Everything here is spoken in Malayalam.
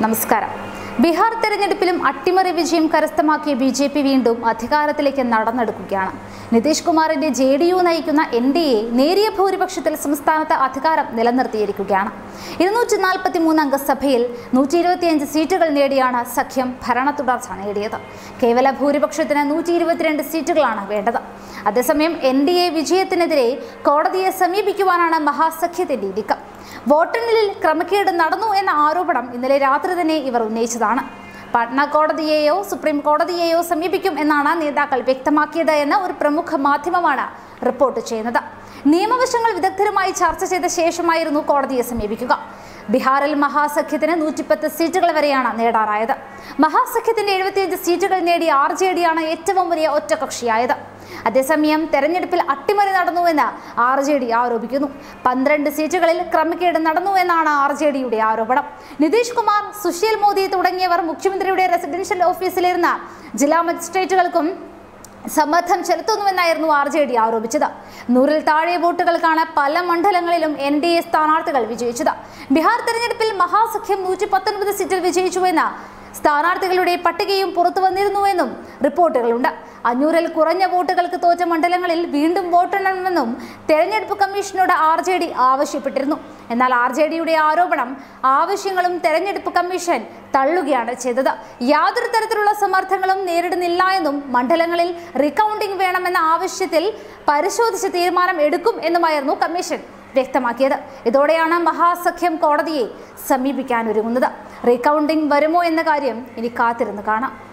നമസ്കാരം ബീഹാർ തെരഞ്ഞെടുപ്പിലും അട്ടിമറി വിജയം കരസ്ഥമാക്കിയ ബി ജെ പി വീണ്ടും അധികാരത്തിലേക്ക് നടന്നെടുക്കുകയാണ് നിതീഷ് കുമാറിന്റെ ജെ ഡി യു നയിക്കുന്ന എൻ ഡി എ നേരിയ ഭൂരിപക്ഷത്തിൽ സംസ്ഥാനത്ത് അധികാരം നിലനിർത്തിയിരിക്കുകയാണ് ഇരുന്നൂറ്റി നാൽപ്പത്തി മൂന്ന് അംഗ സഭയിൽ നൂറ്റി ഇരുപത്തിയഞ്ച് സീറ്റുകൾ നേടിയാണ് സഖ്യം ഭരണ തുടർച്ച നേടിയത് കേവല ഭൂരിപക്ഷത്തിന് നൂറ്റി ഇരുപത്തിരണ്ട് സീറ്റുകളാണ് വേണ്ടത് അതേസമയം എൻ ഡി എ വിജയത്തിനെതിരെ കോടതിയെ സമീപിക്കുവാനാണ് മഹാസഖ്യത്തിന്റെ നീക്കം വോട്ടെണ്ണലിൽ ക്രമക്കേട് നടന്നു എന്ന ആരോപണം ഇന്നലെ രാത്രി തന്നെ ഇവർ ഉന്നയിച്ചതാണ് പാട്ന കോടതിയെയോ സുപ്രീം കോടതിയെയോ സമീപിക്കും എന്നാണ് നേതാക്കൾ വ്യക്തമാക്കിയത് എന്ന് ഒരു പ്രമുഖ മാധ്യമമാണ് റിപ്പോർട്ട് ചെയ്യുന്നത് നിയമവശങ്ങൾ വിദഗ്ധരുമായി ചർച്ച ചെയ്ത ശേഷമായിരുന്നു കോടതിയെ സമീപിക്കുക ബീഹാറിൽ മഹാസഖ്യത്തിന് നൂറ്റിപ്പത്ത് സീറ്റുകൾ വരെയാണ് നേടാറായത് മഹാസഖ്യത്തിന്റെ എഴുപത്തിയഞ്ച് സീറ്റുകൾ നേടിയ ആർ ജെ ഡിയാണ് ഏറ്റവും വലിയ ഒറ്റകക്ഷിയായത് അതേസമയം തെരഞ്ഞെടുപ്പിൽ അട്ടിമറി നടന്നുവെന്ന് ആർ ജെ ഡി ആരോപിക്കുന്നു പന്ത്രണ്ട് സീറ്റുകളിൽ ക്രമക്കേട് നടന്നു എന്നാണ് ആർ ജെ ഡിയുടെ ആരോപണം നിതീഷ് കുമാർ സുശീൽ മോദി തുടങ്ങിയവർ മുഖ്യമന്ത്രിയുടെ റെസിഡൻഷ്യൽ ഓഫീസിലിരുന്ന ജില്ലാ മജിസ്ട്രേറ്റുകൾക്കും സമ്മർദ്ദം ചെലുത്തുന്നുവെന്നായിരുന്നു ആർ ജെ ഡി ആരോപിച്ചത് നൂറിൽ താഴെ വോട്ടുകൾക്കാണ് പല മണ്ഡലങ്ങളിലും എൻ ഡി എ സ്ഥാനാർത്ഥികൾ വിജയിച്ചത് ബീഹാർ തെരഞ്ഞെടുപ്പിൽ മഹാസഖ്യം നൂറ്റി പത്തൊൻപത് സീറ്റിൽ വിജയിച്ചുവെന്ന് സ്ഥാനാർത്ഥികളുടെ പട്ടികയും പുറത്തു വന്നിരുന്നുവെന്നും റിപ്പോർട്ടുകളുണ്ട് അഞ്ഞൂറിൽ കുറഞ്ഞ വോട്ടുകൾക്ക് തോറ്റ മണ്ഡലങ്ങളിൽ വീണ്ടും വോട്ടെണ്ണണമെന്നും തെരഞ്ഞെടുപ്പ് കമ്മീഷനോട് ആർ ജെ ഡി ആവശ്യപ്പെട്ടിരുന്നു എന്നാൽ ആർ ജെ ഡിയുടെ ആരോപണം ആവശ്യങ്ങളും തെരഞ്ഞെടുപ്പ് കമ്മീഷൻ തള്ളുകയാണ് ചെയ്തത് യാതൊരു തരത്തിലുള്ള സമ്മർദ്ദങ്ങളും നേരിടുന്നില്ല എന്നും മണ്ഡലങ്ങളിൽ റീകൗണ്ടിംഗ് വേണമെന്ന ആവശ്യത്തിൽ പരിശോധിച്ച് തീരുമാനം എടുക്കും എന്നുമായിരുന്നു കമ്മീഷൻ വ്യക്തമാക്കിയത് ഇതോടെയാണ് മഹാസഖ്യം കോടതിയെ സമീപിക്കാൻ ഒരുങ്ങുന്നത് റീകൗണ്ടിംഗ് വരുമോ എന്ന കാര്യം ഇനി കാത്തിരുന്ന് കാണാം